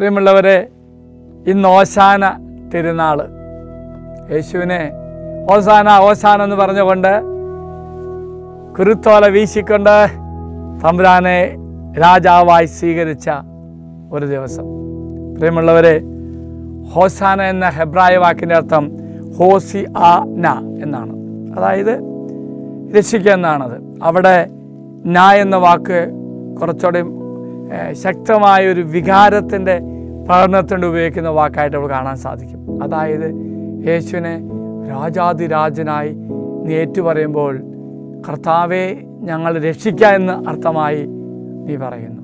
പ്രിയമുള്ളവരെ ഇന്ന് ഓശാന തിരുനാൾ യേശുവിനെ ഓശാന ഓശാന എന്ന് പറഞ്ഞുകൊണ്ട് കുരുത്തോല വീശിക്കൊണ്ട് തമ്പുരാനെ രാജാവായി സ്വീകരിച്ച ഒരു ദിവസം പ്രിയമുള്ളവരെ ഹോസാന എന്ന ഹെബ്രായ വാക്കിൻ്റെ അർത്ഥം ഹോസി ആ ന എന്നാണ് അതായത് രക്ഷിക്കുക എന്നാണത് അവിടെ ന എന്ന വാക്ക് കുറച്ചുകൂടി ഏഹ്, ശക്തമായ ഒരു വികാരത്തിൻ്റെ പ്രകടനത്തിൻ്റെ ഉപയോഗിക്കുന്ന വാക്കായിട്ട് നമുക്ക് കാണാൻ സാധിക്കും അതായത് യേശുവിനെ രാജാതിരാജനായി നീ ഏറ്റുപറയുമ്പോൾ കർത്താവെ ഞങ്ങൾ രക്ഷിക്കുക എന്ന് അർത്ഥമായി നീ പറയുന്നു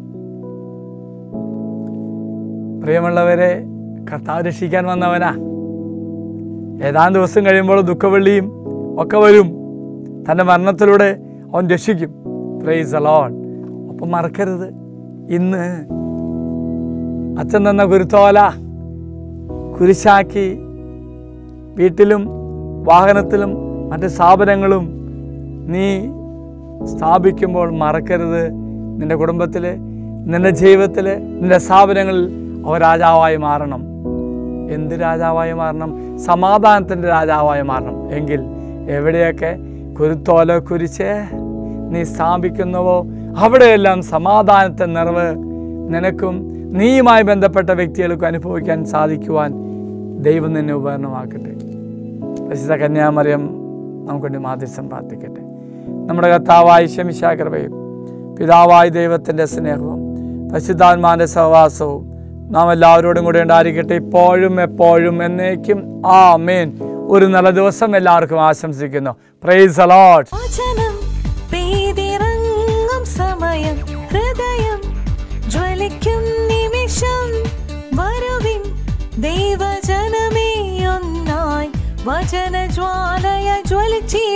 പ്രിയമുള്ളവരെ കർത്താവ് രക്ഷിക്കാൻ വന്നവനാ ഏതാനും ദിവസം കഴിയുമ്പോൾ ദുഃഖവെള്ളിയും ഒക്കെ വരും തൻ്റെ മരണത്തിലൂടെ അവൻ രക്ഷിക്കും പ്രൈസ് അലോൺ ഒപ്പം മറക്കരുത് ഇന്ന് അച്ഛൻ തന്ന കുരുത്തോല കുരിശാക്കി വീട്ടിലും വാഹനത്തിലും മറ്റ് സ്ഥാപനങ്ങളും നീ സ്ഥാപിക്കുമ്പോൾ മറക്കരുത് നിന്റെ കുടുംബത്തിൽ നിന്റെ ജീവിതത്തിൽ നിന്റെ സ്ഥാപനങ്ങളിൽ അവ രാജാവായി മാറണം എന്ത് രാജാവായി മാറണം സമാധാനത്തിൻ്റെ രാജാവായി മാറണം എങ്കിൽ എവിടെയൊക്കെ കുരുത്തോല കുരിച്ച് നീ സ്ഥാപിക്കുന്നുവോ അവിടെയെല്ലാം സമാധാനത്തെ നിറവ് നിനക്കും നീയുമായി ബന്ധപ്പെട്ട വ്യക്തികൾക്കും അനുഭവിക്കാൻ സാധിക്കുവാൻ ദൈവം നിന്നെ ഉപകരണമാക്കട്ടെ പരിശുദ്ധ കന്യാമറിയം നമുക്ക് വേണ്ടി മാധ്യസ്ഥം പ്രാർത്ഥിക്കട്ടെ നമ്മുടെ കർത്താവായ ശമിശാകൃപയും പിതാവായ ദൈവത്തിൻ്റെ സ്നേഹവും പരിശുദ്ധാത്മാൻ്റെ സഹവാസവും നാം എല്ലാവരോടും കൂടെ ഉണ്ടായിരിക്കട്ടെ ഇപ്പോഴും എപ്പോഴും എന്നേക്കും ആ മേൻ ഒരു നല്ല ദിവസം എല്ലാവർക്കും ആശംസിക്കുന്നു പ്രൈസ് അലോട്ട് വചനം പെയ്തിറങ്ങും സമയം ഹൃദയം ജ്വലിക്കും നിമിഷം വരുവിൻ ദൈവജനമേ ഒന്നായി വചന ജ്വാലയ ജ്വലിച്ചി